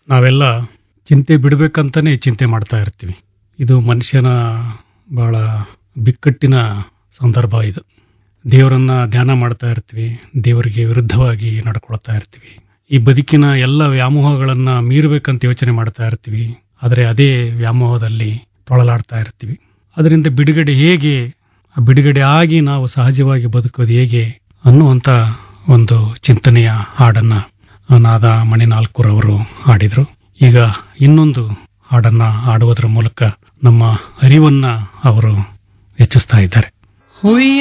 ನಾವೆಲ್ಲ ಚಿಂತೆ ಬಿಡಬೇಕಂತಲೇ ಚಿಂತೆ ಮಾಡ್ತಾ ಇರ್ತೀವಿ ಇದು ಮನುಷ್ಯನ ಭಾಳ ಬಿಕ್ಕಟ್ಟಿನ ಸಂದರ್ಭ ಇದು ದೇವರನ್ನ ಧ್ಯಾನ ಮಾಡ್ತಾ ಇರ್ತೀವಿ ದೇವರಿಗೆ ವಿರುದ್ಧವಾಗಿ ನಡ್ಕೊಳ್ತಾ ಇರ್ತೀವಿ ಈ ಬದುಕಿನ ಎಲ್ಲ ವ್ಯಾಮೋಹಗಳನ್ನು ಮೀರಬೇಕಂತ ಯೋಚನೆ ಮಾಡ್ತಾ ಇರ್ತೀವಿ ಆದರೆ ಅದೇ ವ್ಯಾಮೋಹದಲ್ಲಿ ತೊಳಲಾಡ್ತಾ ಇರ್ತೀವಿ ಅದರಿಂದ ಬಿಡುಗಡೆ ಹೇಗೆ ಆ ಬಿಡುಗಡೆ ಆಗಿ ನಾವು ಸಹಜವಾಗಿ ಬದುಕೋದು ಹೇಗೆ ಅನ್ನುವಂಥ ಒಂದು ಚಿಂತನೆಯ ಹಾಡನ್ನು ನಾದ ಮಣಿನಾಲ್ಕೂರವರು ಹಾಡಿದರು ಈಗ ಇನ್ನೊಂದು ಹಾಡನ್ನು ಹಾಡುವುದರ ಮೂಲಕ ನಮ್ಮ ಅರಿವನ್ನು ಅವರು ಹೆಚ್ಚಿಸ್ತಾ ಇದ್ದಾರೆ ಹುಯ್ಯ